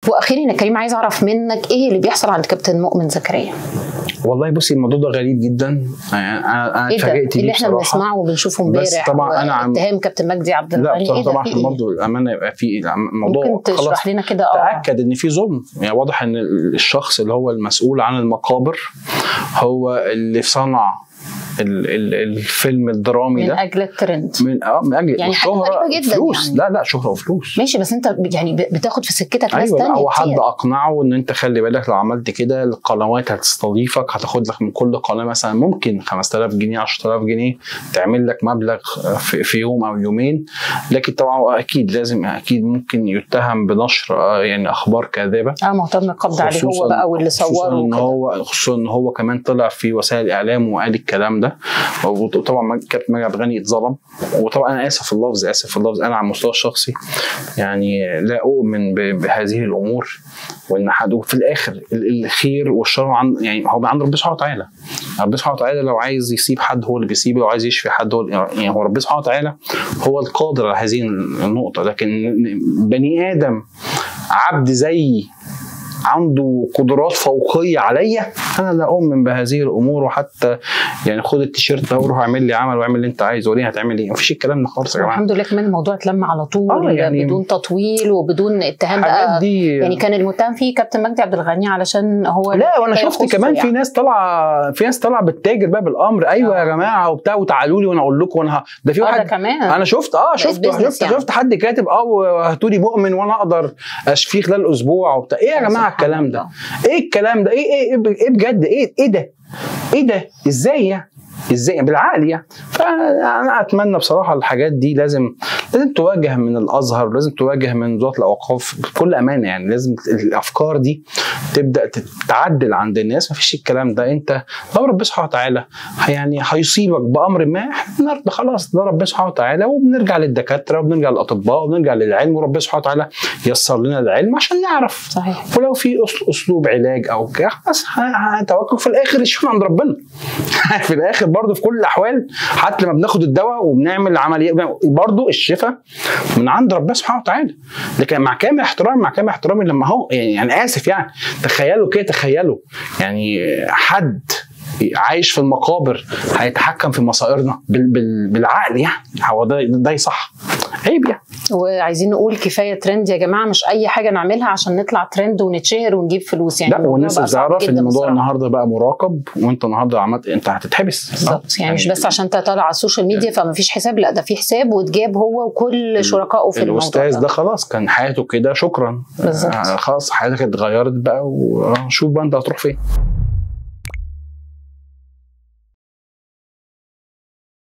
واخيرا يا كريم عايز اعرف منك ايه اللي بيحصل عند كابتن مؤمن زكريا والله بصي الموضوع ده غريب جدا يعني انا انا ايه ده اتفاجئت بيه اللي احنا بصراحه بنسمعه وبنشوفه بس امبارح طبعاً أنا عم- اتهام كابتن مجدي عبد لا الغني بصراحه ايه ده طبعا في عشان إيه؟ برضه الامانه يبقى في الموضوع ممكن خلاص تشرح لنا كده اه تاكد ان في ظلم يعني واضح ان الشخص اللي هو المسؤول عن المقابر هو اللي صنع ال- ال- الفيلم الدرامي من ده اجل الترند من اه من اجل يعني حاجة والشهرة غريبة جداً فلوس يعني. لا لا شهره وفلوس ماشي بس انت يعني بتاخد في سكتك ناس ايوه لا تانية هو حد كتير. اقنعه ان انت خلي بالك لو عملت كده القنوات هتستضيفك هتاخد لك من كل قناه مثلا ممكن 5000 جنيه 10000 جنيه تعمل لك مبلغ في, في يوم او يومين لكن طبعا هو اكيد لازم اكيد ممكن يتهم بنشر آه، يعني اخبار كاذبه اه مهتم القبض عليه هو خصوصاً- بقى واللي خصوصا صوره ان وكده. هو خصوصا ان هو كمان طلع في وسائل الاعلام وقال الكلام ده وطبعا كابتن مجدي عبد الغني اتظلم وطبعا انا اسف في اللفظ اسف في اللفظ انا على المستوى الشخصي يعني لا اؤمن ب- بهذه الامور وان حد وفي الاخر ال- الخير والشر عن يعني هو عند ربنا سبحانه وتعالى ربنا سبحانه وتعالى لو عايز يسيب حد هو اللي بيسيبه لو عايز يشفي حد هو يعني هو ربنا سبحانه وتعالى هو القادر على هذه النقطه لكن بني ادم عبد زيي عنده قدرات فوقيه عليا انا لا اؤمن بهذه الامور وحتى يعني خد التيشيرت ده وروح اعمل لي عمل واعمل اللي انت عايزه وريني هتعمل ايه مفيش الكلام ده خالص يا جماعه الحمد لله كمان الموضوع اتلم على طول آه، يعني- بدون تطويل وبدون اتهام الحاجات بقى دي يعني كان المتهم فيه كابتن مجدي عبد الغني علشان هو لا وانا لا شفت يخصه كمان في يعني. ناس طالعه في ناس طالعه بتتاجر بقى بالامر ايوه آه. يا جماعه وبتاع وتعالوا لي وانا اقول لكم وانا ه- ده في اه ده واحد كمان انا شفت اه بقت شفت business شفت يعني. شفت حد كاتب اه هاتوا لي مؤمن وانا اقدر اشفيه خلال اسبوع وبتاع ايه يا جماعه سبحان الكلام ده الله. ايه الكلام ده ايه ايه ايه ايه بجد ايه ايه ده ايه ده ازاي يعني ازاي بالعقل يعني فانا اتمنى بصراحه الحاجات دي لازم لازم تواجه من الازهر لازم تواجه من وزاره الاوقاف بكل امانه يعني لازم الافكار دي تبدا تتعدل عند الناس مفيش الكلام ده انت لو ربنا سبحانه وتعالى يعني هيصيبك بامر ما احنا نرضى خلاص ده ربنا سبحانه وتعالى وبنرجع للدكاتره وبنرجع للاطباء وبنرجع للعلم وربنا سبحانه وتعالى يسر لنا العلم عشان نعرف صحيح ولو في أس- اسلوب علاج او كده خلاص ه- هنتوكل في الاخر الشفاء عند ربنا في الاخر برضه في كل الاحوال حتى لما بناخد الدواء وبنعمل عمليه برضه الشفاء من عند ربنا سبحانه وتعالى لكن مع كامل احترامي مع كامل احترامي لما هو يعني, يعني اسف يعني تخيلوا كده تخيلوا يعني حد عايش في المقابر هيتحكم في مصائرنا بال بال بالعقل يعني هو ده ده صح عيب يعني وعايزين نقول كفايه ترند يا جماعه مش اي حاجه نعملها عشان نطلع ترند ونتشهر ونجيب فلوس يعني لا الموضوع والناس بقى صعب تعرف ان جداً الموضوع بصراحة. النهارده بقى مراقب وانت النهارده عملت انت هتتحبس بالظبط يعني مش بس عشان انت طالع على السوشيال ميديا فما فيش حساب لا ده في حساب واتجاب هو وكل شركائه في الموضوع الاستاذ ده ده خلاص كان حياته كده شكرا بالظبط. آه، خلاص حياتك اتغيرت بقى وشوف بقى انت هتروح فين